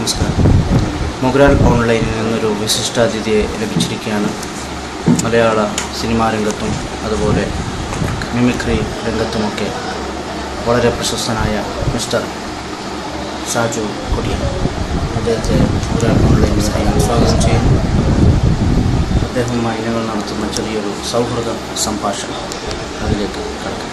നമസ്കാരം മൊഗ്രാൽ ഓൺലൈനിൽ നിന്നൊരു വിശിഷ്ടാതിഥിയെ ലഭിച്ചിരിക്കുകയാണ് മലയാള സിനിമാ രംഗത്തും അതുപോലെ മിമിക്രി രംഗത്തുമൊക്കെ വളരെ പ്രശസ്തനായ മിസ്റ്റർ ഷാജു കൊടിയൻ അദ്ദേഹത്തെ മൊഗ്രാൽ ഓൺലൈനിൽ ഞാൻ സ്വാഗതം ചെയ്യുന്നു അദ്ദേഹവുമായി ഞങ്ങൾ നടത്തുന്ന ചെറിയൊരു സൗഹൃദ സംഭാഷണം അതിലേക്ക് കടക്കാം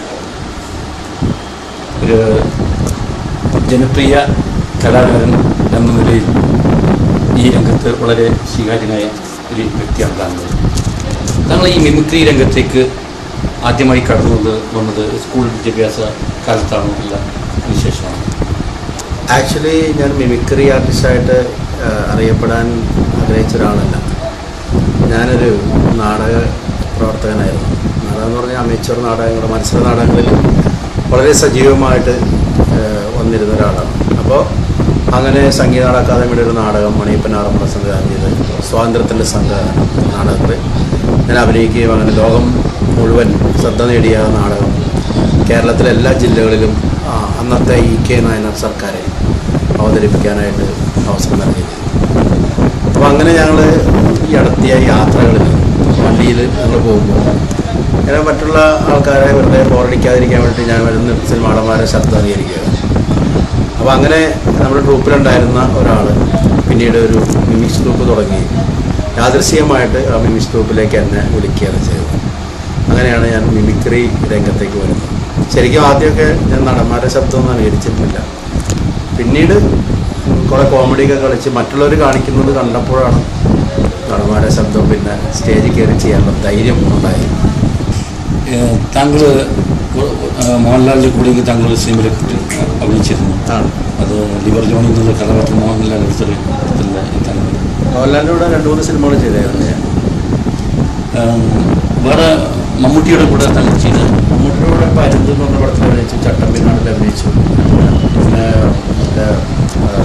ഒരു ജനപ്രിയ കലാകാരൻ എന്ന നിലയിൽ ഈ രംഗത്ത് വളരെ സ്വീകാര്യനായ ഒരു വ്യക്തിയാണ് താങ്കൾ താങ്കൾ ഈ മിമിക്രി രംഗത്തേക്ക് ആദ്യമായി കടന്നു വന്നത് വന്നത് സ്കൂൾ വിദ്യാഭ്യാസ കാലത്താണോ ഇല്ല വിശേഷമാണ് ആക്ച്വലി ഞാൻ മിമിക്രി ആർട്ടിസ്റ്റായിട്ട് അറിയപ്പെടാൻ ആഗ്രഹിച്ച ഒരാളല്ല ഞാനൊരു നാടക പ്രവർത്തകനായിരുന്നു നാടകം എന്ന് പറഞ്ഞാൽ അമേച്ചർ നാടകങ്ങൾ മത്സര നാടകങ്ങളിൽ വളരെ സജീവമായിട്ട് ആ, വന്നിരുന്ന ഒരാളാണ് അപ്പോൾ അങ്ങനെ സംഗീത നാടക അക്കാദമിയുടെ ഒരു നാടകം മണിയപ്പൻ ആറന്മുള സംവിധാനം ചെയ്ത് സ്വാതന്ത്ര്യത്തിൻ്റെ സംഘ നാടകത്തിൽ ഞാൻ അഭിനയിക്കുകയും അങ്ങനെ ലോകം മുഴുവൻ ശ്രദ്ധ നേടിയ ആ നാടകം കേരളത്തിലെ എല്ലാ ജില്ലകളിലും ആ, അന്നത്തെ ഇ കെ നായനാർ സർക്കാരെ അവതരിപ്പിക്കാനായിട്ട് അവസരം നൽകിയത് അപ്പോൾ അങ്ങനെ ഞങ്ങൾ ഈ അടുത്തിയ യാത്രകളിൽ വണ്ടിയിൽ ഞങ്ങൾ പോകുമ്പോൾ ഇങ്ങനെ മറ്റുള്ള ആൾക്കാരെ വെറുതെ ബോറടിക്കാതിരിക്കാൻ വേണ്ടി ഞാൻ വരുന്ന സിനിമാടന്മാരെ ശബ്ദം അംഗീകരിക്കുകയാണ് അപ്പോൾ അങ്ങനെ നമ്മുടെ ട്രൂപ്പിലുണ്ടായിരുന്ന ഒരാൾ പിന്നീട് ഒരു മിമിക്സ് ഗ്രൂപ്പ് തുടങ്ങി യാദൃശ്ചികമായിട്ട് ആ മിമിക്സ് ഗ്രൂപ്പിലേക്ക് എന്നെ വിളിക്കുകയാണ് ചെയ്തത് അങ്ങനെയാണ് ഞാൻ മിമിക്രി രംഗത്തേക്ക് വരുന്നത് ശരിക്കും ആദ്യമൊക്കെ ഞാൻ നടന്മാരുടെ ശബ്ദമൊന്നും അനുകരിച്ചിരുന്നില്ല പിന്നീട് കുറേ കോമഡിയൊക്കെ കളിച്ച് മറ്റുള്ളവർ കാണിക്കുന്നത് കണ്ടപ്പോഴാണ് നടന്മാരുടെ ശബ്ദം പിന്നെ സ്റ്റേജിൽ കയറി ചെയ്യാനുള്ള ധൈര്യം ഉണ്ടായി ഏഹ് താങ്കൾ ഏഹ് മോഹൻലാലിൻ്റെ കൂടെ താങ്കൾ സിനിമയിലേക്ക് അഭിനയിച്ചിരുന്നു ആണ് അത് ലിവർ ജോൺ എന്നുള്ള കഥാപാത്രം മോഹൻലാൽ എടുത്തൊരു എടുത്തില്ല താങ്കൾ മോഹൻലാലിൻ്റെ കൂടെ രണ്ട് മൂന്ന് സിനിമകൾ ചെയ്തായിരുന്നു ഞാൻ ഏഹ് വേറെ മമ്മൂട്ടിയുടെ കൂടെ താങ്കൾ ചെയ്ത മമ്മൂട്ടിയുടെ കൂടെ പരുന്ത് എന്ന് പറഞ്ഞ പടത്തിൽ അഭിനയിച്ചു ചട്ടമ്പിനാടിൽ അഭിനയിച്ചു പിന്നെ മറ്റേ ആ,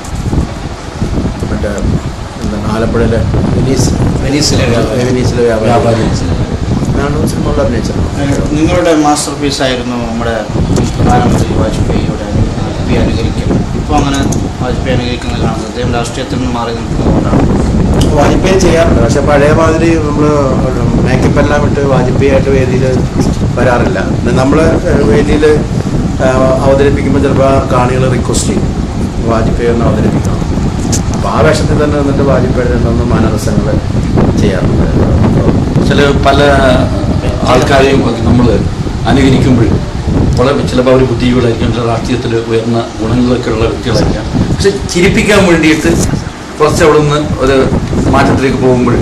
മറ്റേ എന്താണ് ആലപ്പുഴയിലെ വെനീസ് വെനീസിലെ വ്യാപാരി. വെനീസിലെ വ്യാപാരി വ്യാപാരി ഞാൻ സിനിമകളിൽ അഭിനയിച്ചിട്ടുണ്ട് നിങ്ങളുടെ മാസ്റ്റർ പീസായിരുന്നു നമ്മുടെ പ്രധാനമന്ത്രി വാജ്പേയിയുടെ പി അനുകരിക്കൽ ഇപ്പോൾ അങ്ങനെ വാജ്പേയി അനുകരിക്കുന്നത് കാണുന്നത് അദ്ദേഹം രാഷ്ട്രീയത്തിൽ നിന്ന് മാറി നിൽക്കുന്നതുകൊണ്ടാണ് വാജ്പേയി ചെയ്യാറുണ്ട് പക്ഷെ പഴയ മാതിരി നമ്മൾ മേക്കപ്പ് എല്ലാം ഇട്ട് വാജ്പേയി ആയിട്ട് വേദിയിൽ വരാറില്ല നമ്മൾ വേദിയിൽ അവതരിപ്പിക്കുമ്പോൾ ചിലപ്പോൾ കാണികൾ റിക്വസ്റ്റ് ചെയ്യും വാജ്പേയി ഒന്ന് അവതരിപ്പിക്കണം അപ്പോൾ ആ വേഷത്തിൽ തന്നെ നിന്നിട്ട് വാജ്പേയി രണ്ടൊന്ന് മാനരസങ്ങൾ ചെയ്യാറുണ്ട് ചില പല ആൾക്കാരെയും നമ്മൾ അനുകരിക്കുമ്പോൾ വളരെ ചിലപ്പോൾ അവർ ബുദ്ധികളായിരിക്കും ചില രാഷ്ട്രീയത്തിൽ ഉയർന്ന ഗുണങ്ങളൊക്കെ ഉള്ള വ്യക്തികളായിരിക്കാം പക്ഷെ ചിരിപ്പിക്കാൻ വേണ്ടിയിട്ട് കുറച്ച് അവിടെ നിന്ന് ഒരു മാറ്റത്തിലേക്ക് പോകുമ്പോൾ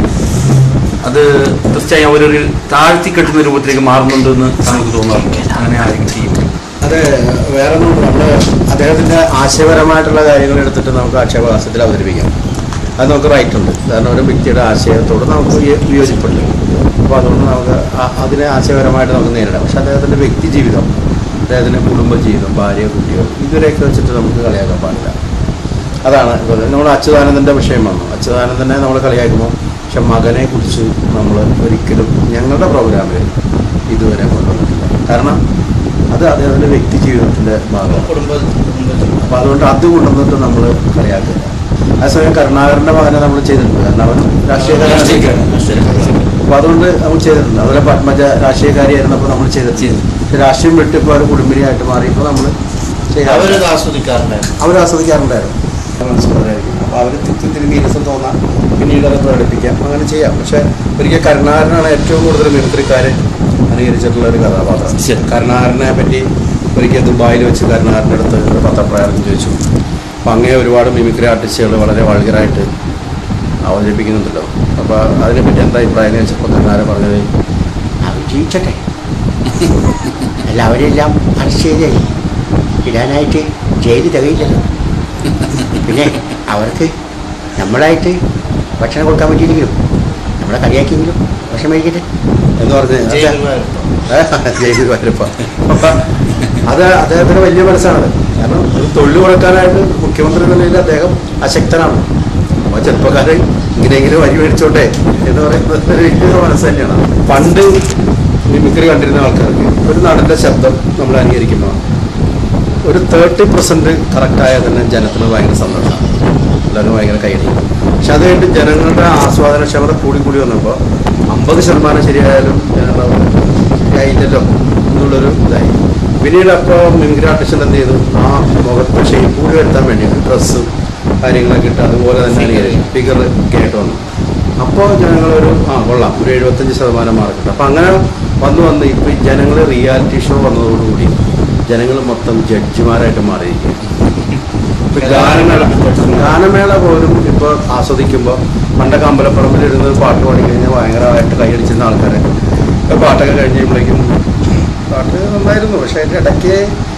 അത് തീർച്ചയായും അവരൊരു താഴ്ത്തി കെട്ടുന്ന രൂപത്തിലേക്ക് മാറുന്നുണ്ടെന്ന് നമുക്ക് തോന്നാറുണ്ട് അങ്ങനെ ആരെങ്കിലും ചെയ്യും അത് വേറെ ഒന്നും നമ്മൾ അദ്ദേഹത്തിൻ്റെ ആശയപരമായിട്ടുള്ള കാര്യങ്ങൾ എടുത്തിട്ട് നമുക്ക് ആക്ഷേപഹാസ്യത്തിൽ അവതരിപ്പിക്കാം അത് നമുക്ക് റൈറ്റ് ഉണ്ട് കാരണം ഒരു വ്യക്തിയുടെ ആശയത്തോട് നമുക്ക് വിയ- വിയോജിപ്പുണ്ട് അപ്പോൾ അതുകൊണ്ട് നമുക്ക് ആ- അതിനെ ആശയപരമായിട്ട് നമുക്ക് നേരിടാം പക്ഷെ അദ്ദേഹത്തിൻ്റെ വ്യക്തി ജീവിതം അദ്ദേഹത്തിൻ്റെ കുടുംബജീവിതം ഭാര്യ കുട്ടികൾ ഇവരെയൊക്കെ വെച്ചിട്ട് നമുക്ക് കളിയാക്കാൻ പാടില്ല അതാണ് ഇപ്പോൾ നമ്മൾ അച്യുതാനന്ദൻ്റെ വിഷയം വന്നു അച്യുതാനന്ദനെ നമ്മൾ കളിയാക്കുമ്പോൾ പക്ഷെ മകനെ കുറിച്ച് നമ്മൾ ഒരിക്കലും ഞങ്ങളുടെ പ്രോഗ്രാമിൽ ഇതുവരെ കൊണ്ടുവന്നിട്ടില്ല കാരണം അത് അദ്ദേഹത്തിൻ്റെ വ്യക്തി ജീവിതത്തിൻ്റെ ഭാഗമാണ് കുടുംബ കുടുംബ അപ്പോൾ അതുകൊണ്ട് അത് കൊണ്ടുവന്നിട്ട് നമ്മൾ കളിയാക്കില്ല അതേസമയം കരുണാകരൻ്റെ മകനെ നമ്മൾ ചെയ്തിട്ടുണ്ട് കാരണം അവൻ രാഷ്ട്രീയക്കാരൻ അപ്പോൾ അതുകൊണ്ട് നമ്മൾ ചെയ്തിട്ടുണ്ട് അതുപോലെ പത്മജ രാഷ്ട്രീയക്കാരിയായിരുന്നപ്പോൾ നമ്മൾ ചെയ്തിട്ടുണ്ട് പക്ഷെ രാഷ്ട്രീയം വിട്ടിപ്പോൾ അവർ കുടുംബിനിയായിട്ട് മാറിയപ്പോൾ നമ്മൾ അവരത് ആസ്വദിക്കാറുണ്ടായിരുന്നു അവർ ആസ്വദിക്കാറുണ്ടായിരുന്നു മനസ്സിലായിരിക്കും അപ്പോൾ അവർ തിരി നീരസം തോന്നാം പിന്നീട് അത് പ്രകടിപ്പിക്കാം അങ്ങനെ ചെയ്യാം പക്ഷേ ഒരിക്കൽ കരുണാകരനാണ് ഏറ്റവും കൂടുതൽ മിമിക്രിക്കാരെ അനുകരിച്ചിട്ടുള്ള ഒരു കഥാപാത്രം ശരി. കരുണാകരനെ പറ്റി ഒരിക്കൽ ദുബായിൽ വെച്ച് കരുണാകരൻ്റെ അടുത്ത് ഒരു പത്രപ്രകാരം ചോദിച്ചു അപ്പോൾ അങ്ങനെ ഒരുപാട് മിമിക്രി ആർട്ടിസ്റ്റുകൾ വളരെ വൾഗറായിട്ട് അവതരിപ്പിക്കുന്നുണ്ടല്ലോ അപ്പോൾ അതിനെപ്പറ്റി എന്താ അഭിപ്രായം എന്ന് വെച്ചപ്പോൾ കരുണാകരൻ പറഞ്ഞത് അവർ ജീവിച്ചട്ടെ അല്ല അവരെല്ലാം അറസ്റ്റ് ചെയ്തേ ഇടാനായിട്ട് ജയിൽ തികയില്ലല്ലോ പിന്നെ അവർക്ക് നമ്മളായിട്ട് ഭക്ഷണം കൊടുക്കാൻ പറ്റിയില്ലെങ്കിലും നമ്മളെ കളിയാക്കിയെങ്കിലും ഭക്ഷണം കഴിക്കട്ടെ എന്ന് പറഞ്ഞ് ജയിലുമായിരുന്നു ജയിലിൽ വരുമ്പോൾ അത് അദ്ദേഹത്തിന് വലിയ മനസ്സാണത് കാരണം ഒരു തൊഴിൽ കൊടുക്കാനായിട്ട് മുഖ്യമന്ത്രി എന്ന നിലയിൽ അദ്ദേഹം അശക്തനാണ് അപ്പോൾ ചെറുപ്പക്കാരൻ ഇങ്ങനെയെങ്കിലും വരി മേടിച്ചോട്ടെ എന്ന് പറയുന്നത് ഒരു വലിയ മനസ്സ് തന്നെയാണ് പണ്ട് മിമിക്രി കണ്ടിരുന്ന ആൾക്കാർക്ക് ഒരു നടൻ്റെ ശബ്ദം നമ്മൾ അനുകരിക്കുമ്പോൾ ഒരു തേർട്ടി പെർസെൻറ്റ് കറക്റ്റായാൽ തന്നെ ജനത്തിന് ഭയങ്കര സന്തോഷമാണ് എല്ലാവരും ഭയങ്കര കൈയടി പക്ഷെ അത് കഴിഞ്ഞിട്ട് ജനങ്ങളുടെ ആസ്വാദനക്ഷമത കൂടി കൂടി വന്നപ്പോൾ അമ്പത് ശതമാനം ശരിയായാലും ജനങ്ങൾ ശരിയായില്ലല്ലോ എന്നുള്ളൊരു ഇതായി പിന്നീട് അപ്പോൾ മിമിക്രി ആർട്ടിസ്റ്റ് എന്ത് ചെയ്തു ആ മുഖത്ത് ഷേപ്പ് കൂടി വരുത്താൻ വേണ്ടിയിട്ട് ഡ്രസ്സും കാര്യങ്ങളൊക്കെ ഇട്ട് അതുപോലെ തന്നെ ഫിഗർ കേട്ട് വന്നു അപ്പോൾ ജനങ്ങളൊരു ആ കൊള്ളാം ഒരു എഴുപത്തഞ്ച് ശതമാനം മാർക്ക് കിട്ടും അപ്പം അങ്ങനെ വന്ന് വന്ന് ഇപ്പം ജനങ്ങൾ റിയാലിറ്റി ഷോ വന്നതോടുകൂടി ജനങ്ങൾ മൊത്തം ജഡ്ജിമാരായിട്ട് മാറിയിരിക്കും ഇപ്പൊ ഗാനമേള ഗാനമേള പോലും ഇപ്പോൾ ആസ്വദിക്കുമ്പോൾ പണ്ടൊക്കെ അമ്പലപ്പറമ്പിൽ ഇരുന്ന് പാട്ട് പാടിക്കഴിഞ്ഞാൽ ഭയങ്കരമായിട്ട് കൈയടിച്ചിരുന്ന ആൾക്കാരെ ഇപ്പൊ പാട്ടൊക്കെ കഴിഞ്ഞപ്പോഴേക്കും പാട്ട് നന്നായിരുന്നു പക്ഷേ അതിൻ്റെ ഇടയ്ക്ക്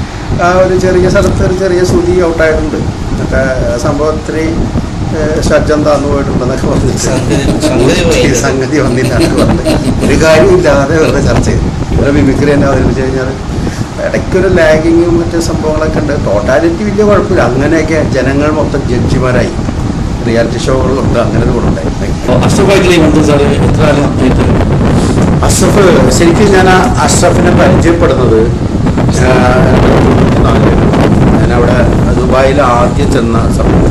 ആ ഒരു ചെറിയ സ്ഥലത്ത് ഒരു ചെറിയ ശ്രുതി ഔട്ടായിട്ടുണ്ട് മറ്റേ സംഭവത്തിന് ഷഡ്ജം താന്നു പോയിട്ടുണ്ടെന്നൊക്കെ സംഗതി പോയി. പറഞ്ഞിട്ട് സംഗതി വന്നില്ലാണ്ട് പറഞ്ഞ് ഒരു കാര്യമില്ലാതെ വെറുതെ ചർച്ച ചെയ്തു ഇവരെ മിമിക്രി തന്നെ അവതരിപ്പിച്ച് കഴിഞ്ഞാൽ ഇടയ്ക്കൊരു ലാഗിങ്ങും മറ്റു സംഭവങ്ങളൊക്കെ ഉണ്ട് ടോട്ടാലിറ്റി വലിയ കുഴപ്പമില്ല അങ്ങനെയൊക്കെ ജനങ്ങൾ മൊത്തം ജഡ്ജിമാരായി റിയാലിറ്റി ഷോകളിലുണ്ട് അങ്ങനെ ഒരു ഗുണമുണ്ടായി അപ്പോൾ അഷ്ടഭാഗ്യമായി വന്നത് സാറ് എത്ര കാലം ആയിട്ട് അഷ്റഫ് ശരിക്കും ഞാൻ ആ അഷ്റഫിനെ പരിചയപ്പെടുന്നത് ആ, തൊണ്ണൂറ്റിനാലില്. ഞാനവിടെ ദുബായിൽ ആദ്യം ചെന്ന സമയത്ത്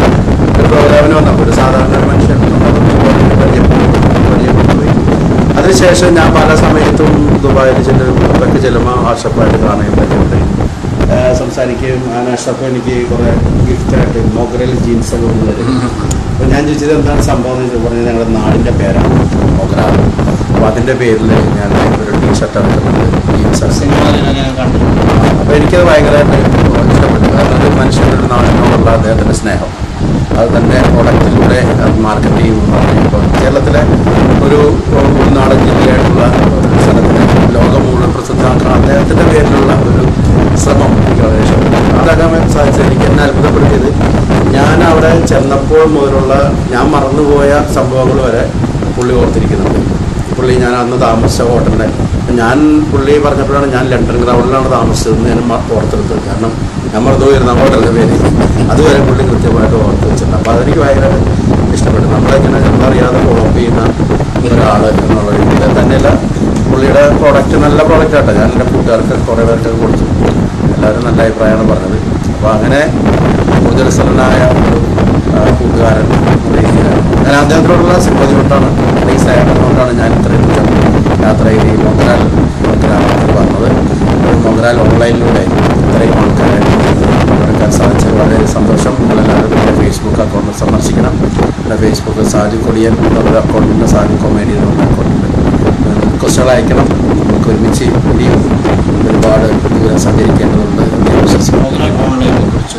ഒരു പ്രോഗ്രാമിന് വന്നപ്പോൾ ഒരു സാധാരണ ഒരു മനുഷ്യൻ പരിചയപ്പെട്ടു പരിചയപ്പെട്ടു പോയി അതിനുശേഷം ഞാൻ പല സമയത്തും ദുബായിൽ ചെല്ലുമ്പോഴൊക്കെ ചെല്ലുമ്പോൾ അഷ്റഫായിട്ട് കാണുകയും പരിചയപ്പെടുകയും ആ, സംസാരിക്കുകയും ആ അഷ്റഫ് എനിക്ക് കുറേ ഗിഫ്റ്റായിട്ട് മൊഗ്രൽ ജീൻസ് ഒക്കെ കൊണ്ടുവരും അപ്പോൾ ഞാൻ ചോദിച്ചത് എന്താണ് സംഭവം എന്ന് ചോദിച്ചപ്പോൾ പറഞ്ഞത് ഞങ്ങളുടെ നാടിൻ്റെ പേരാണ് മൊഗ്ര അപ്പോൾ അതിൻ്റെ പേരിൽ ഞാൻ ഒരു ടീ ഷർട്ട് എടുക്കുന്നുണ്ട് ജീൻസ് സിനിമയിൽ ഞാൻ കണ്ടിട്ടുണ്ട് അപ്പോൾ എനിക്കത് ഭയങ്കരമായിട്ട് ഇഷ്ടപ്പെട്ടു കാരണം ഒരു മനുഷ്യൻ്റെ ഒരു നാടിനോടുള്ള അദ്ദേഹത്തിൻ്റെ സ്നേഹം അത് തന്നെ പ്രൊഡക്റ്റിലൂടെ മാർക്കറ്റ് ചെയ്യുന്നു ഇപ്പോൾ കേരളത്തിലെ ഒരു ഉൾനാടൻ ജില്ലയായിട്ടുള്ള ഒരു സ്ഥലത്തിന് ലോകം മുഴുവൻ പ്രസിദ്ധമാക്കാൻ അദ്ദേഹത്തിൻ്റെ പേരിലുള്ള ഒരു ശ്രമം എനിക്ക് വളരെ ഇഷ്ടപ്പെട്ടു അതാകാൻ സാധിച്ചത് എനിക്ക് എന്നെ അത്ഭുതപ്പെടുത്തിയത് ഞാൻ അവിടെ ചെന്നപ്പോൾ മുതലുള്ള ഞാൻ മറന്നുപോയ സംഭവങ്ങൾ വരെ പുള്ളി ഓർത്തിരിക്കുന്നുണ്ട് പുള്ളി ഞാൻ അന്ന് താമസിച്ച ഹോട്ടലിൻ്റെ ഞാൻ പുള്ളി പറഞ്ഞപ്പോഴാണ് ഞാൻ ലണ്ടൻ ഗ്രൗണ്ടിലാണ് താമസിച്ചതെന്ന് ഞാൻ മ- ഓർത്തെടുത്തത് കാരണം ഞാൻ മറന്നു പോയിരുന്ന ഹോട്ടലിൻ്റെ പേര് അതുവരെ പുള്ളി കൃത്യമായിട്ട് ഓർത്ത് വെച്ചിട്ടുണ്ട് അപ്പോൾ അതെനിക്ക് ഭയങ്കര ഇഷ്ടപ്പെട്ടു നമ്മളിങ്ങനെ നമ്മളറിയാതെ ഫോളോ അപ്പ് ചെയ്യുന്ന ഒരാൾ എന്നുള്ള രീതിയിൽ തന്നെയല്ല പുള്ളിയുടെ പ്രോഡക്റ്റ് നല്ല പ്രോഡക്റ്റ് ആട്ടോ ഞാൻ എൻ്റെ കൂട്ടുകാർക്ക് കുറേ പേർക്ക് കൊടുത്തു എല്ലാവരും നല്ല അഭിപ്രായമാണ് പറഞ്ഞത് അപ്പോൾ അങ്ങനെ ഊർജ്ജസ്വലനായ ഒരു ആ, കൂട്ടുകാരൻ എന്ന രീതിയിലാണ് ഞാൻ അദ്ദേഹത്തിനോടുള്ള സിമ്പതി കൊണ്ടാണ് ഈ സ്നേഹം ഞാൻ ഇത്രയും ദൂരം യാത്ര ചെയ്ത് ഈ മൊഗ്രാൽ ഗ്രാമത്തിൽ വന്നത് ഒരു മൊഗ്രാൽ ഓൺലൈനിലൂടെ ഇത്രയും ആൾക്കാരെ എടുക്കാൻ സാധിച്ചത് വളരെ സന്തോഷം നിങ്ങളെല്ലാവരും എൻ്റെ ഫേസ്ബുക്ക് അക്കൗണ്ട് സന്ദർശിക്കണം എൻ്റെ ഫേസ്ബുക്ക് സാജു കൊടിയൻ എന്നുള്ള അക്കൗണ്ടുണ്ട് സാജു കൊമേഡി എന്നുള്ള അക്കൗണ്ടുണ്ട് ക്വസ്റ്റ്യൻ അയക്കണം നമുക്ക് ഒരുമിച്ച് ഇനിയും ഒരുപാട് ദൂരം സഞ്ചരിക്കേണ്ടതുണ്ട് എന്ന് ഞാൻ വിശ്വസിക്കുന്നു പ്രോഗ്രാം ഓൺലൈനെ കുറിച്ച്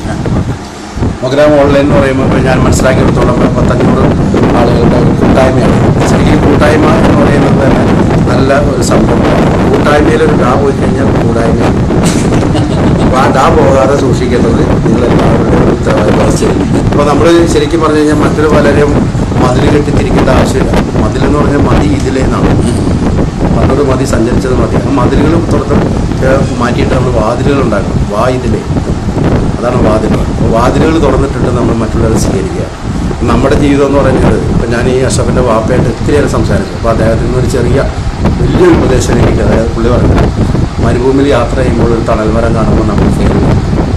മൊഗ്രാം ഓൺലൈൻ എന്ന് പറയുമ്പോൾ ഇപ്പോൾ ഞാൻ മനസ്സിലാക്കിയെടുത്തോളം പത്തഞ്ഞൂറ് ആളുകളുടെ ഒരു കൂട്ടായ്മയാണ് ശരിക്കും കൂട്ടായ്മ എന്ന് പറയുന്നത് തന്നെ നല്ല ഒരു സംഭവമാണ് കൂട്ടായ്മയിൽ ഒരു ഡാ പോയി കഴിഞ്ഞാൽ കൂട്ടായ്മ അപ്പോൾ ആ ഡാ പോകാതെ സൂക്ഷിക്കേണ്ടത് നിങ്ങളെല്ലാവരുടെ ഒരു ഉത്തരവാദിത്വം അപ്പോൾ നമ്മൾ ശരിക്കും പറഞ്ഞു കഴിഞ്ഞാൽ മറ്റൊരു പലരും മതിൽ കെട്ടി തിരിക്കേണ്ട ആവശ്യമില്ല മതിലെന്ന് പറഞ്ഞാൽ മതി ഇതിലേ നിന്നാണ് പണ്ടൊരു മതി സഞ്ചരിച്ചത് മതി ആ മതിലുകളും തുറത്ത് മാറ്റിയിട്ട് നമ്മൾ വാതിലുകൾ ഉണ്ടാക്കണം വാ ഇതിലേ അതാണ് വാതിലുകൾ അപ്പോൾ വാതിലുകൾ തുറന്നിട്ടിട്ട് നമ്മൾ മറ്റുള്ളവരെ സ്വീകരിക്കുക നമ്മുടെ ജീവിതം എന്ന് പറയുന്നത് ഇപ്പം ഞാൻ ഈ അഷഫിൻ്റെ വാപ്പയായിട്ട് ഒത്തിരിയേറെ സംസാരിച്ചു അപ്പോൾ അദ്ദേഹത്തിൽ നിന്ന് ഒരു ചെറിയ വലിയൊരു ഉപദേശം എനിക്ക് അതായത് പുള്ളി പറഞ്ഞത് മരുഭൂമിയിൽ യാത്ര ചെയ്യുമ്പോൾ ഒരു തണൽ മരം കാണുമ്പോൾ നമ്മൾ കയറി നിൽക്കും.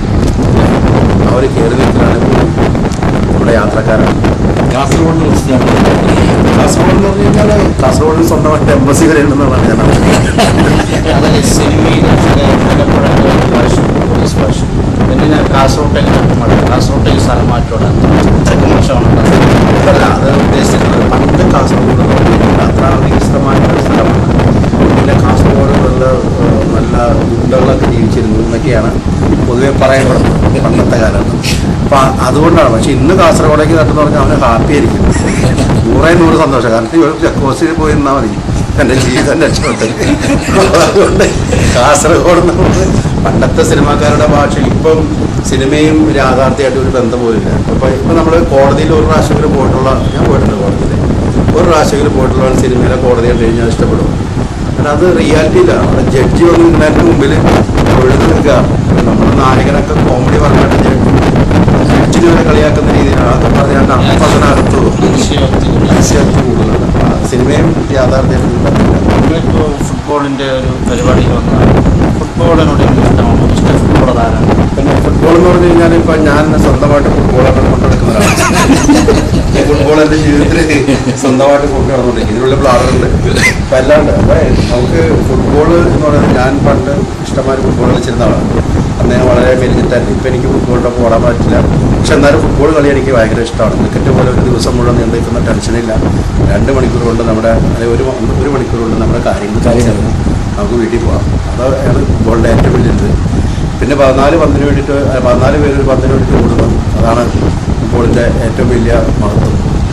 ആ ഒരു കയറി നിൽക്കലാണ് നമ്മുടെ യാത്രക്കാരാണ് കാസർഗോഡിനെ കുറിച്ച് ഞാൻ കാസർഗോഡ് എന്ന് പറഞ്ഞു കഴിഞ്ഞാൽ കാസർഗോഡിൽ സ്വന്തമായിട്ട് എംബസി വരെ ഉണ്ടെന്നുള്ളതാണ് ഞാൻ അറിഞ്ഞത്. അതല്ല സിനിമയിൽ മലപ്പുറം ഭാഷ പോലീസ് ഭാഷ പിന്നെ ഞാൻ കാസർഗോട്ടേക്ക് മഴ കാസർഗോട്ടേക്ക് സ്ഥലം മാറ്റോടെ ഇത്രയ്ക്ക് മോശമാണ് അല്ല അത് ഉദ്ദേശിച്ചിട്ടുള്ളത് പണ്ട് കാസർഗോഡ് എന്ന് പറഞ്ഞാൽ അത്ര വികസിതമായ ഒരു സ്ഥലമാണ് പിന്നെ കാസർഗോഡ് നല്ല ഏഹ്, നല്ല ഗുണ്ടകളൊക്കെ ജീവിച്ചിരുന്നു എന്നൊക്കെയാണ് പൊതുവെ പറയപ്പെടുന്നത് പണ്ടത്തെ കാലത്ത് അപ്പം അതുകൊണ്ടാണ് പക്ഷെ ഇന്ന് കാസർഗോഡേക്ക് തട്ടെന്ന് പറഞ്ഞാൽ അവന് ഹാപ്പി ആയിരിക്കും നൂറേ നൂറ് സന്തോഷം കാരണം ഇവിടെ ചെക്ക് പോസ്റ്റിൽ പോയി നിന്നാൽ മതി എൻ്റെ ജീവിതം രക്ഷപ്പെട്ടത് അതുകൊണ്ട് കാസർഗോഡ് എന്ന് പറഞ്ഞാൽ പണ്ടത്തെ സിനിമാക്കാരുടെ ഭാഷ ഇപ്പം സിനിമയും യാഥാർത്ഥ്യമായിട്ട് ഒരു ബന്ധം പോലില്ല അപ്പോൾ ഇപ്പം നമ്മൾ കോടതിയിൽ ഒരു പ്രാവശ്യമെങ്കിലും പോയിട്ടുള്ള ഞാൻ പോയിട്ടുണ്ട് കോടതിയിൽ ഒരു പ്രാവശ്യമെങ്കിലും പോയിട്ടുള്ള സിനിമയിലെ കോടതി കണ്ടു കഴിഞ്ഞാൽ ഇഷ്ടപ്പെടും കാരണം അത് റിയാലിറ്റി ഇല്ല അവിടെ ജഡ്ജി വന്ന് നിന്നതിൻ്റെ മുമ്പിൽ തൊഴുത് നിൽക്കുക നമ്മുടെ നായകനൊക്കെ കോമഡി പറഞ്ഞിട്ട് ജഡ്ജി ജഡ്ജിനെ വരെ കളിയാക്കുന്ന രീതിയിലാണ് അതൊക്കെ പറഞ്ഞാൽ അപ്പം അതിനകത്ത് അതിശയോക്തി അതിശയോക്തി കൂടുതലുണ്ട് ആ സിനിമയും യാഥാർത്ഥ്യമായിട്ടും ബന്ധമില്ല നമ്മളിപ്പോൾ ഫുട്ബോളിൻ്റെ ഒരു പരിപാടിയിൽ വന്നാൽ ഫുട്ബോളിനോട് എനിക്ക് ഇഷ്ടമാണ് ഇഷ്ടം ഫുട്ബോളർ ആരാണ് പിന്നെ ഫുട്ബോൾ എന്ന് പറഞ്ഞു കഴിഞ്ഞാൽ ഇപ്പം ഞാൻ സ്വന്തമായിട്ട് ഫുട്ബോളൊക്കെ കൊണ്ടെടുക്കുന്ന ഒരാളാണ് ഫുട്ബോൾ എൻ്റെ ജീവിതത്തിൽ സ്വന്തമായിട്ട് കൊണ്ട് നടന്നുകൊണ്ടിരിക്കും ഇതിനുള്ള പ്ലാനുണ്ട് അപ്പം അല്ലാണ്ട് അപ്പം നമുക്ക് ഫുട്ബോൾ എന്ന് പറയുന്നത് ഞാൻ പണ്ട് ഇഷ്ടമായി ഫുട്ബോൾ കളിച്ചിരുന്ന ആളാണ് അന്ന് ഞാൻ വളരെ മെലിഞ്ഞിട്ടായിരുന്നു ഇപ്പം എനിക്ക് ഫുട്ബോളിൻ്റെ ഓടാൻ പറ്റില്ല പക്ഷെ എന്നാലും ഫുട്ബോൾ കളി എനിക്ക് ഭയങ്കര ഇഷ്ടമാണ് ക്രിക്കറ്റ് പോലെ ഒരു ദിവസം മുഴുവൻ നീണ്ടു നിൽക്കുന്ന ടെൻഷനില്ല രണ്ട് മണിക്കൂർ കൊണ്ട് നമ്മുടെ അല്ലെങ്കിൽ ഒരു ഒരു മണിക്കൂർ കൊണ്ട് നമ്മുടെ കാര്യങ്ങൾ കാര്യങ്ങൾ നമുക്ക് വീട്ടിൽ പോകാം അതാണ് ഫുട്ബോളിൻ്റെ ഏറ്റവും വലിയത് പിന്നെ പതിനാല് പന്തിന് വേണ്ടിയിട്ട് അല്ല, പതിനാല് പേര് ഒരു പന്തിന് വേണ്ടിയിട്ട് ഓടുന്നു അതാണ് ഫുട്ബോളിൻ്റെ ഏറ്റവും വലിയ മഹത്വം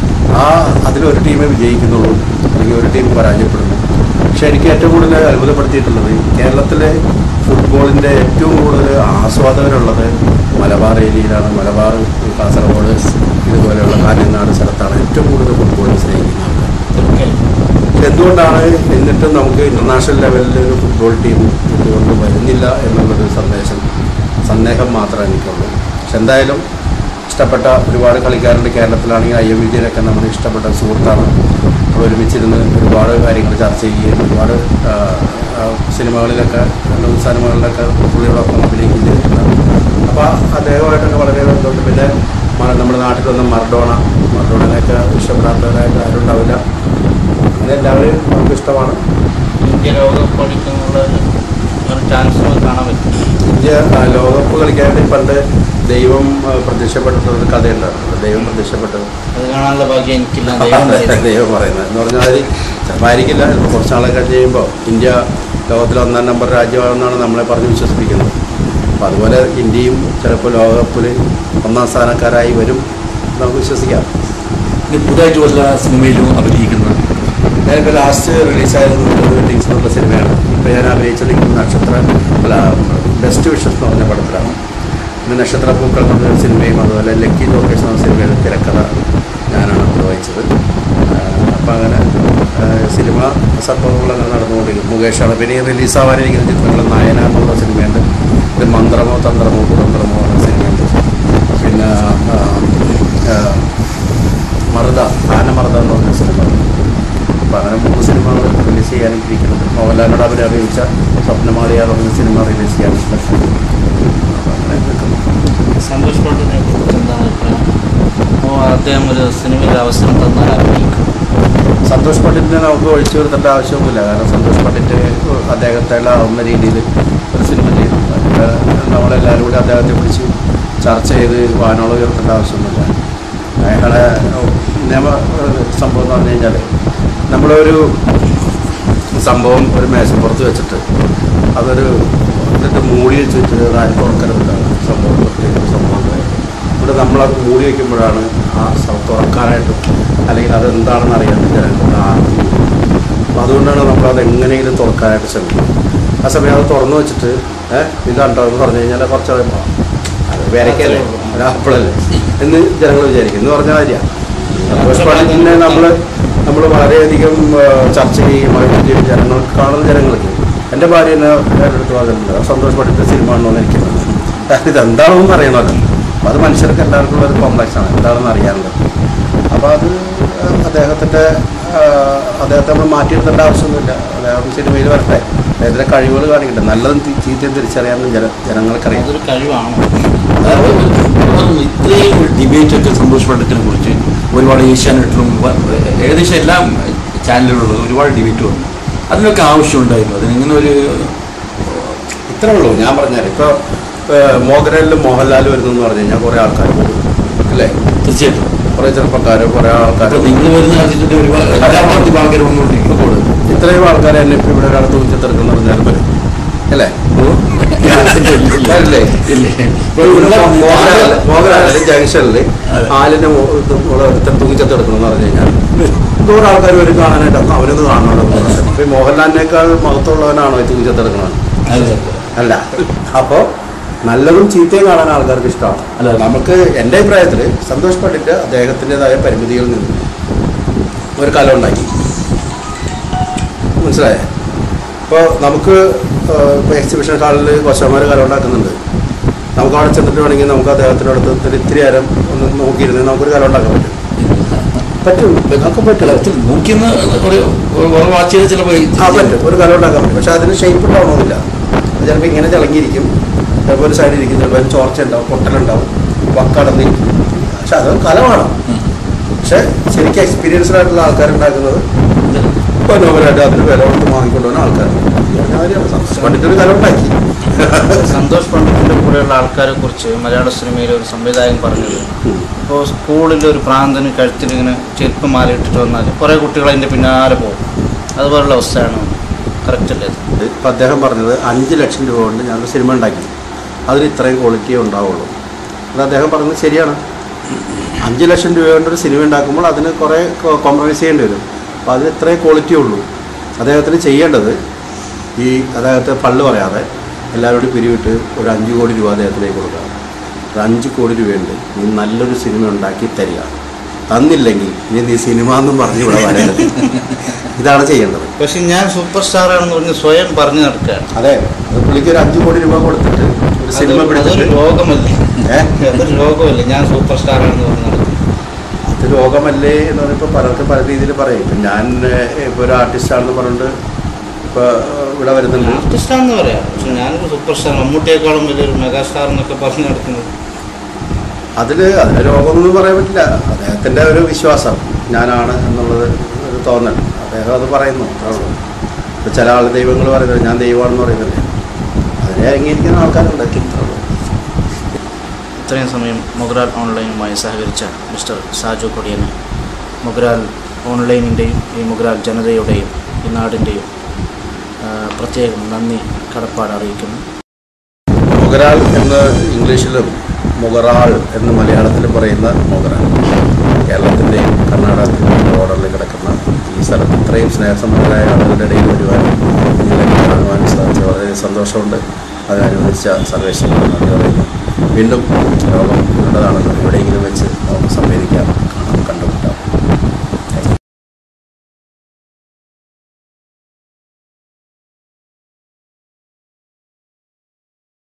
ആ അതിലൊരു ടീമേ വിജയിക്കുന്നുള്ളൂ അല്ലെങ്കിൽ ഒരു ടീം പരാജയപ്പെടുന്നു പക്ഷെ എനിക്ക് ഏറ്റവും കൂടുതൽ അത്ഭുതപ്പെടുത്തിയിട്ടുള്ളത് കേരളത്തിലെ ഫുട്ബോളിൻ്റെ ഏറ്റവും കൂടുതൽ ആസ്വാദകരുള്ളത് മലബാർ ഏരിയയിലാണ് മലബാർ കാസർഗോഡ് ഇതുപോലെയുള്ള കാഞ്ഞങ്ങാട് സ്ഥലത്താണ് ഏറ്റവും കൂടുതൽ ഫുട്ബോളിനെ സ്നേഹിക്കുന്ന ആൾക്കാർ പക്ഷെ എന്തുകൊണ്ടാണ് എന്നിട്ടും നമുക്ക് ഇന്റർനാഷണൽ ലെവലിൽ ഒരു ഫുട്ബോൾ ടീം എന്തുകൊണ്ട് വരുന്നില്ല എന്നുള്ളൊരു സന്ദേശം സന്ദേഹം മാത്രമേ എനിക്കുള്ളൂ പക്ഷെ എന്തായാലും ഇഷ്ടപ്പെട്ട ഒരുപാട് കളിക്കാരുണ്ട് കേരളത്തിലാണെങ്കിൽ ഐ എം വിജയനൊക്കെ നമ്മുടെ ഇഷ്ടപ്പെട്ട സുഹൃത്താണ് നമ്മൾ ഒരുമിച്ചിരുന്ന് ഒരുപാട് കാര്യങ്ങൾ ചർച്ച ചെയ്യുകയും ഒരുപാട് ആ, ആ, സിനിമകളിലൊക്കെ രണ്ട് സിനിമകളിലൊക്കെ പുള്ളിയോടൊപ്പം അഭിനയിക്കുകയും ചെയ്തിട്ടുണ്ട് അപ്പോൾ അദ്ദേഹമായിട്ടൊക്കെ വളരെ ബന്ധമുണ്ട് പിന്നെ മ- നമ്മുടെ നാട്ടിൽ വന്ന മർഡോണ മർഡോണനെയൊക്കെ ഇഷ്ടപ്പെടാത്തവരായിട്ട് ആരും ഉണ്ടാവില്ല അങ്ങനെ എല്ലാവരെയും നമുക്ക് ഇഷ്ടമാണ് ഇന്ത്യ ലോകകപ്പ് കളിക്കാനുള്ള ഒരു ചാൻസ് നമുക്ക് കാണാൻ പറ്റും ഇന്ത്യ ആ, ലോകകപ്പ് കളിക്കാൻ വേണ്ടി പണ്ട് ദൈവം ആ, പ്രത്യക്ഷപ്പെട്ടിട്ടൊരു കഥയുണ്ടായിരുന്നു ദൈവം പ്രത്യക്ഷപ്പെട്ടത് അത് കാണാനുള്ള ഭാഗ്യം എനിക്കില്ല ദൈവം തരും. ദൈവം പറയുന്നത് എന്ന് പറഞ്ഞാൽ അതിൽ ചിലപ്പായിരിക്കില്ല ചിലപ്പോൾ കുറച്ച് നാളെ കഴിഞ്ഞ് കഴിയുമ്പോൾ ഇന്ത്യ ലോകത്തിലെ ഒന്നാം നമ്പർ രാജ്യമാണെന്നാണ് നമ്മളെ പറഞ്ഞ് വിശ്വസിപ്പിക്കുന്നത് അപ്പോൾ അതുപോലെ ഇന്ത്യയും ചിലപ്പോൾ ലോകകപ്പിൽ ഒന്നാം സ്ഥാനക്കാരായി വരും നമുക്ക് വിശ്വസിക്കാം ഇനി പുതുതായിട്ട് വല്ല സിനിമയിലും അഭിനയിക്കുന്ന ഞാനിപ്പോൾ ലാസ്റ്റ് റിലീസായത് വെഡിങ്സ് എന്നുള്ള സിനിമയാണ് ഇപ്പോൾ ഞാൻ അഭിനയിച്ചിരിക്കുന്നത് നക്ഷത്ര അല്ല ബെസ്റ്റ് വിഷസ് എന്ന് പറഞ്ഞ പടത്തിലാണ് പിന്നെ നക്ഷത്ര പൂക്കൾ എന്ന് പറഞ്ഞ സിനിമയും അതുപോലെ ലക്കി ലൊക്കേഷൻ എന്ന സിനിമയുടെ തിരക്കഥ ഞാനാണ് നിർവഹിച്ചത് അപ്പം അങ്ങനെ ആ, സിനിമ സംഭവങ്ങൾ അങ്ങനെ നടന്നുകൊണ്ടിരിക്കും മുകേഷാണ് പിന്നെ ഈ റിലീസാവാനിരിക്കുന്ന ചിത്രങ്ങൾ നയന എന്നുള്ള സിനിമയുണ്ട് പിന്നെ മന്ത്രമോ തന്ത്രമോ കുതന്ത്രമോ എന്ന സിനിമയുണ്ട് പിന്നെ ആ, ആ, മറുത ആനമറുത എന്ന് പറഞ്ഞ സിനിമ അപ്പോൾ അങ്ങനെ മൂന്ന് സിനിമകൾ റിലീസ് ചെയ്യാനിരിക്കുന്നത് മോഹൻലാലിനോട് അവർ അഭിനയിച്ച സ്വപ്നമാളിയ പറഞ്ഞ സിനിമ റിലീസ് ചെയ്യാനുണ്ട് അപ്പോൾ അങ്ങനെ നിൽക്കുന്നു സന്തോഷ് പട്ടിനെ കുറിച്ച് എന്താണ് അഭിപ്രായം അപ്പോൾ അദ്ദേഹം ഒരു സിനിമയിൽ അവസരം തന്നാൽ അഭിനയിക്കും സന്തോഷ് പണ്ഡിറ്റിനെ നമുക്ക് ഒഴിച്ചു നിർത്തേണ്ട ആവശ്യമൊന്നുമില്ല കാരണം സന്തോഷ് പണ്ഡിറ്റ് അദ്ദേഹത്തെ ആവുന്ന രീതിയിൽ ഒരു സിനിമ ചെയ്തു അതൊക്കെ നമ്മളെല്ലാവരും കൂടി അദ്ദേഹത്തെ പിടിച്ച് ചർച്ച ചെയ്ത് വാനോളം ഉയർത്തേണ്ട ആവശ്യമൊന്നുമില്ല അയാളെ നിയമ സംഭവം എന്ന് പറഞ്ഞു കഴിഞ്ഞാൽ നമ്മളൊരു സംഭവം ഒരു മേശപ്പുറത്ത് വെച്ചിട്ട് അതൊരു എന്നിട്ട് മൂടി വെച്ച് വെച്ചിട്ട് ആരും തുറക്കരുതാണ് സംഭവം പ്രത്യേക സംഭവം ഇവിടെ നമ്മളത് മൂടി വയ്ക്കുമ്പോഴാണ് ആ സം- തുറക്കാനായിട്ടും അല്ലെങ്കിൽ അത് എന്താണെന്ന് അറിയാത്ത ജനങ്ങൾക്ക് ആർക്കും അപ്പം അതുകൊണ്ടാണ് നമ്മളത് എങ്ങനെയെങ്കിലും തുറക്കാനായിട്ട് ശ്രമിക്കുന്നത് ആ സമയം അത് തുറന്നു വെച്ചിട്ട് ഏഹ് ഇത് കണ്ടോ എന്ന് പറഞ്ഞു കഴിഞ്ഞാൽ കുറച്ച് കഴിയുമ്പോൾ അത് വേരക്കല്ലേ ഒരു ആപ്പിളല്ലേ എന്ന് ജനങ്ങൾ വിചാരിക്കും എന്ന് പറഞ്ഞ കാര്യമാണ് സന്തോഷ് പണ്ഡിറ്റിനെ നമ്മൾ നമ്മൾ വളരെയധികം ആ, ചർച്ച ചെയ്യുകയും അവരുടെ ചെയ്യും ജനങ്ങൾക്ക് കാണുന്ന ജനങ്ങൾക്ക് എൻ്റെ ഭാര്യ എന്നെ എൻ്റെ അടുത്ത് പറഞ്ഞിട്ടുണ്ട് സന്തോഷ് പണ്ഡിറ്റ് സിനിമ കാണണമെന്ന് എനിക്ക് കാരണം ഇതെന്താണെന്ന് അറിയണമല്ലോ അപ്പോൾ അത് മനുഷ്യർക്ക് എല്ലാവർക്കും ഉള്ള ഒരു കോംപ്ലക്സ് ആണ് എന്താണെന്ന് അറിയാനുള്ളത് അപ്പോൾ അത് അദ്ദേഹത്തിൻ്റെ അദ്ദേഹത്തെ നമ്മൾ മാറ്റിയെടുത്തേണ്ട ആവശ്യമൊന്നുമില്ല അദ്ദേഹം സിനിമയിൽ വരട്ടെ അദ്ദേഹത്തിൻ്റെ കഴിവുകൾ കാണിക്കട്ടെ നല്ലതും തീ- ചീത്തയും തിരിച്ചറിയാനും ജന ജനങ്ങൾക്കറിയാം അതൊരു കഴിവാണ് ഇത്രയും ഡിബേറ്റ് ഒക്കെ സന്തോഷ് പണ്ഡിറ്റിനെ കുറിച്ച് ഒരുപാട് ഏഷ്യാനെറ്റിലും വ- ഏകദേശം എല്ലാ ചാനലുകളിലും ഒരുപാട് ഡിബേറ്റ് വന്നു അതിനൊക്കെ ആവശ്യമുണ്ടായിരുന്നു അതിനിങ്ങനെ ഒരു ഇത്രേ ഉള്ളൂ ഞാൻ പറഞ്ഞാൽ ഇപ്പോൾ മോഹൻലാലിലും മോഹൻലാൽ വരുന്നു എന്ന് പറഞ്ഞു കഴിഞ്ഞാൽ കുറേ ആൾക്കാർ പോകും അല്ലേ തീർച്ചയായിട്ടും കുറേ ചെറുപ്പക്കാർ കുറേ ആൾക്കാർ അപ്പൊ നിങ്ങൾ വരുന്ന അതിന്റെ ഒരുപാട് എല്ലാ പാർട്ടി ആൾക്കാർ വന്നുകൊണ്ടിരിക്കും ഇത്രയും ആൾക്കാരെ എന്നെ ഇപ്പം ഇവിടെ ഒരാൾ തൂങ്ങിച്ചെടുക്കുന്ന പറഞ്ഞാൽ വരും അല്ലേ അല്ലേ ഇപ്പോൾ ഇവിടെ മോഹൻലാൽ മോഹൻലാൽ ജംഗ്ഷനിൽ അതെ. ആലിനെ ഒരുത്തൻ തൂങ്ങിച്ചെടുക്കണമെന്ന് പറഞ്ഞു കഴിഞ്ഞാൽ നൂറ് ആൾക്കാർ വരും കാണാനായിട്ട് അപ്പം അവരൊന്ന് കാണണമല്ലോ അപ്പോൾ ഈ മോഹൻലാലിനേക്കാൾ മഹത്വമുള്ളവനാണോ ഈ തൂങ്ങിച്ചെടുക്കണത് അല്ല അപ്പോൾ നല്ലതും ചീത്തയും കാണാൻ ആൾക്കാർക്ക് ഇഷ്ടമാണ് അല്ല. നമുക്ക് എൻ്റെ അഭിപ്രായത്തിൽ സന്തോഷ് പണ്ഡിറ്റ് അദ്ദേഹത്തിൻ്റെതായ പരിമിതികളിൽ നിന്ന് ഒരു കല ഉണ്ടാക്കി മനസ്സിലായേ ഇപ്പോൾ നമുക്ക് ഇപ്പോൾ എക്സിബിഷൻ ഹാളിൽ കൊച്ചന്മാർ കല ഉണ്ടാക്കുന്നുണ്ട് നമുക്ക് അവിടെ ചെന്നിട്ട് വേണമെങ്കിൽ നമുക്ക് അദ്ദേഹത്തിൻ്റെ അടുത്ത് ഇത്തിരി ഇത്തിരി നേരം ഒന്ന് നോക്കിയിരുന്ന് നമുക്കൊരു കല ഉണ്ടാക്കാൻ പറ്റും പറ്റും നമുക്ക് പറ്റില്ല നോക്കിയെന്ന് ഒരു വാച്ച് ചെയ്ത് ചിലപ്പോൾ ആ പറ്റും ഒരു കല ഉണ്ടാക്കാൻ പറ്റും പക്ഷെ അതിന് ഷേപ്പ് ഉണ്ടാവണമെന്നില്ല അത് ചിലപ്പോൾ ഇങ്ങനെ തിളങ്ങിയിരിക്കും ചിലപ്പോൾ ഒരു സൈഡിൽ ഇരിക്കും ചിലപ്പോൾ ഒരു ചോർച്ച ഉണ്ടാവും പൊട്ടലുണ്ടാവും വക്കടന്നിരിക്കും പക്ഷെ അത് കലമാണ് പക്ഷെ ശരിക്കും എക്സ്പീരിയൻസ്ഡ് ആയിട്ടുള്ള ആൾക്കാരുണ്ടാക്കുന്നത് മനോഹരമായിട്ട് അതിന് വില കൊടുത്ത് വാങ്ങിക്കൊണ്ടുവന്ന ആൾക്കാരുണ്ട് പണ്ടിട്ടൊരു കല ഉണ്ടാക്കി സന്തോഷ് പണ്ഡിറ്റിന്റെ കൂടെയുള്ള ആൾക്കാരെ കുറിച്ച് മലയാള സിനിമയിലെ ഒരു സംവിധായകൻ പറഞ്ഞത് ഇപ്പോൾ സ്കൂളിൽ ഒരു പ്രാന്തന് കഴുത്തിലിങ്ങനെ ചെരുപ്പ് മാല ഇട്ടിട്ട് വന്നാൽ കുറേ കുട്ടികൾ അതിൻ്റെ പിന്നാലെ പോകും അതുപോലുള്ള അവസ്ഥയാണ് കറക്റ്റ് അല്ലേ ഇത്? ഇപ്പം അദ്ദേഹം പറഞ്ഞത് അഞ്ച് ലക്ഷം രൂപ കൊണ്ട് ഞാനൊരു സിനിമ ഉണ്ടാക്കി അതിന് ഇത്രയും ക്വാളിറ്റിയേ ഉണ്ടാവുള്ളൂ അത് അദ്ദേഹം പറഞ്ഞത് ശരിയാണ് അഞ്ച് ലക്ഷം രൂപ കൊണ്ട് ഒരു സിനിമ ഉണ്ടാക്കുമ്പോൾ അതിന് കുറേ കോംപ്രമൈസ് ചെയ്യേണ്ടി വരും അപ്പോൾ അതിന് ഇത്രയും ക്വാളിറ്റി ഉള്ളൂ അദ്ദേഹത്തിന് ചെയ്യേണ്ടത് ഈ അദ്ദേഹത്തെ പള്ളു പറയാതെ എല്ലാവരോടും പിരിവിട്ട് ഒരു അഞ്ച് കോടി രൂപ അദ്ദേഹത്തിലേക്ക് കൊടുക്കുക ഒരു അഞ്ച് കോടി രൂപയുണ്ട് നീ നല്ലൊരു സിനിമ ഉണ്ടാക്കി തരിക തന്നില്ലെങ്കിൽ ഇനി നീ സിനിമ എന്നും പറഞ്ഞ് ഇവിടെ വരരുത് ഇതാണ് ചെയ്യേണ്ടത് പക്ഷെ ഞാൻ സൂപ്പർ സ്റ്റാർ ആണെന്ന് പറഞ്ഞ് സ്വയം പറഞ്ഞു നടക്കുകയാണ് അതെ അത് പുള്ളിക്ക് ഒരു അഞ്ച് കോടി രൂപ കൊടുത്തിട്ട് ഒരു സിനിമ അത് അതൊരു പിടിച്ചിട്ട് രോഗമല്ലേ ഏ? അതൊരു രോഗമല്ലേ ഞാൻ സൂപ്പർ സ്റ്റാർ ആണെന്ന് പറഞ്ഞ് നടക്കുന്നത് അത് രോഗമല്ലേ എന്ന് പറഞ്ഞപ്പോൾ പലർക്കും പല രീതിയിൽ പറയും ഇപ്പം ഞാൻ ഇപ്പോൾ ഒരു ആർട്ടിസ്റ്റാണെന്ന് പറഞ്ഞിട്ട് ഇപ്പോൾ ഇവിടെ വരുന്നുണ്ട് ആർട്ടിസ്റ്റ് ആണെന്ന് പറയാം പക്ഷെ ഞാനൊരു സൂപ്പർ സ്റ്റാർ മമ്മൂട്ടിയേക്കാളും വലിയൊരു മെഗാ സ്റ്റാർ എന്നൊക്കെ പറഞ്ഞ് നടക്കുന്നത് അതിൽ അതിന് രോഗമൊന്നും പറയാൻ പറ്റില്ല അദ്ദേഹത്തിൻ്റെ ഒരു വിശ്വാസം ഞാനാണ് എന്നുള്ളത് ഒരു തോന്നൽ അദ്ദേഹം അത് പറയുന്നു അത്രേ ഉള്ളൂ ഇപ്പോൾ ചില ആൾ ദൈവങ്ങൾ പറയുന്നത് ഞാൻ ദൈവമാണെന്ന് പറയുന്നില്ല അതിനെ അംഗീകരിക്കുന്ന ആൾക്കാരുണ്ട് അത്രേ ഉള്ളൂ ഇത്രയും സമയം മൊഗ്രാൽ ഓൺലൈനുമായി സഹകരിച്ച മിസ്റ്റർ സാജു കൊടിയന് മൊഗ്രാൽ ഓൺലൈനിൻ്റെയും ഈ മൊഗ്രാൽ ജനതയുടെയും ഈ നാടിൻ്റെയും ആ, പ്രത്യേകം നന്ദി കടപ്പാട് അറിയിക്കുന്നു മുഗരാൾ എന്ന് ഇംഗ്ലീഷിലും മുഗറാൾ എന്ന് മലയാളത്തിലും പറയുന്ന മുഗറാൾ കേരളത്തിൻ്റെയും കർണാടകത്തിൻ്റെയും ബോർഡറിൽ കിടക്കുന്ന ഈ സ്ഥലത്ത് ഇത്രയും സ്നേഹസമ്പന്നരായ ആളുകളുടെ ഇടയിൽ വരുവാനും ഇതിലേക്ക് കാണുവാനും സാധിച്ചു വളരെ സന്തോഷമുണ്ട് അതിനനുവദിച്ച സർവേശ്വരൻ നന്ദി പറയുന്നു വീണ്ടും രോഗം